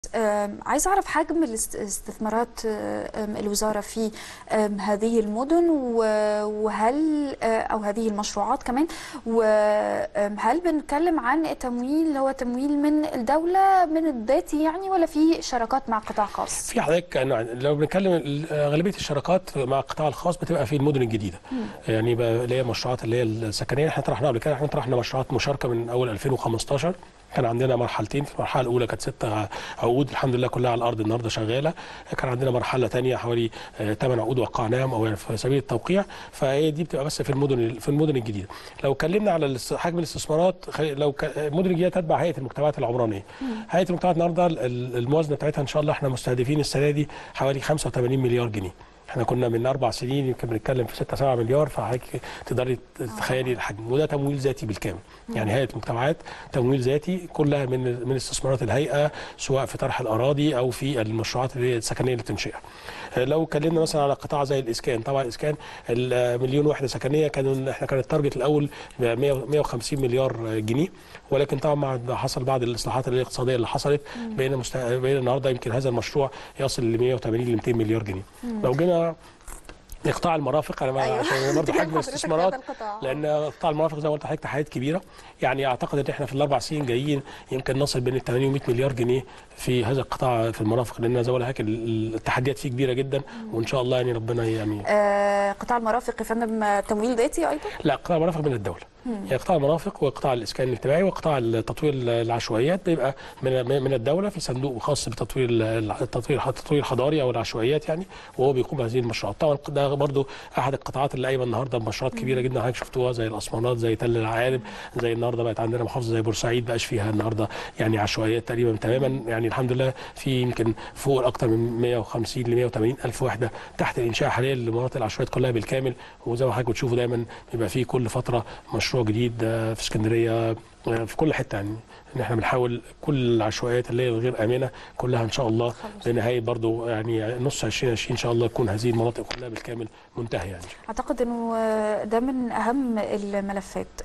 أم، عايز أعرف حجم الاست- استثمارات أم، الوزارة في أم، هذه المدن و- وهل أه، أو هذه المشروعات كمان وهل بنتكلم عن تمويل اللي هو تمويل من الدولة من الذاتي يعني ولا في شراكات مع قطاع خاص؟ في حضرتك أنواع. لو بنتكلم ال- غالبيه الشراكات مع القطاع الخاص بتبقى في المدن الجديده يعني بقى اللي هي المشروعات اللي هي السكنيه احنا طرحناها قبل كده احنا طرحنا مشروعات مشاركه من اول 2015 كان عندنا مرحلتين في المرحله الاولى كانت ست عقود الحمد لله كلها على الارض النهارده شغاله كان عندنا مرحله ثانيه حوالي 8 عقود وقعناهم او في سبيل التوقيع فهي دي بتبقى بس في المدن في المدن الجديده لو اتكلمنا على الاس- حجم الاستثمارات خلي- لو ك- المدن الجديده تتبع هيئه المجتمعات العمرانيه هيئه المجتمعات النهارده ال- الموازنه بتاعتها ان شاء الله احنا مستهدفين السنه دي حوالي 85 مليار جنيه احنا كنا من اربع سنين يمكن بنتكلم في 6 7 مليار فحضرتك تقدري تتخيلي الحجم وده تمويل ذاتي بالكامل يعني هيئه المجتمعات تمويل ذاتي كلها من من استثمارات الهيئه سواء في طرح الاراضي او في المشروعات اللي هي السكنيه اللي تنشئها لو اتكلمنا مثلا على قطاع زي الاسكان طبعا الاسكان المليون وحده سكنيه كانوا احنا كان التارجت الاول ب 100 150 مليار جنيه ولكن طبعا مع حصل بعض الاصلاحات الاقتصاديه اللي حصلت بقينا مست... بقينا النهارده يمكن هذا المشروع يصل ل 180 ل 200 مليار جنيه لو جينا لقطاع المرافق انا أيوة. عشان برضه جاي حجم لحضرتك الاستثمارات هذا القطاع. لان قطاع المرافق زي ما قلت لحضرتك تحديات كبيره يعني اعتقد ان احنا في الاربع سنين جايين يمكن نصل بين ال 80 و 100 مليار جنيه في هذا القطاع في المرافق لان زي ما قلت لحضرتك ال- التحديات فيه كبيره جدا وان شاء الله يعني ربنا يعني أه، قطاع المرافق يا فندم أه، تمويل ذاتي أيضا؟ لا قطاع المرافق من الدوله يعني قطاع المرافق وقطاع الاسكان الاجتماعي وقطاع التطوير العشوائيات بيبقى من من الدوله في صندوق خاص بتطوير ال- التطوير التطوير الحضاري او العشوائيات يعني وهو بيقوم بهذه المشروعات طبعا ده برضو احد القطاعات اللي قايمه النهارده بمشروعات كبيره جدا حضرتك شفتوها زي الاسمرات زي تل العقارب زي النهارده بقت عندنا محافظه زي بورسعيد بقاش فيها النهارده يعني عشوائيات تقريبا تماما يعني الحمد لله في يمكن فوق اكثر من 150 ل 180 الف وحده تحت الانشاء حاليا لمناطق العشوائيات كلها بالكامل وزي ما حضرتك بتشوفوا دايما بيبقى في كل فتره مشروع جديد آه، في اسكندريه آه، في كل حته يعني ان احنا بنحاول كل العشوائيات اللي هي الغير امنه كلها ان شاء الله لنهايه برضو يعني نص 2020 ان شاء الله تكون هذه المناطق كلها بالكامل منتهيه يعني أعتقد أنه أه، ده من أهم الملفات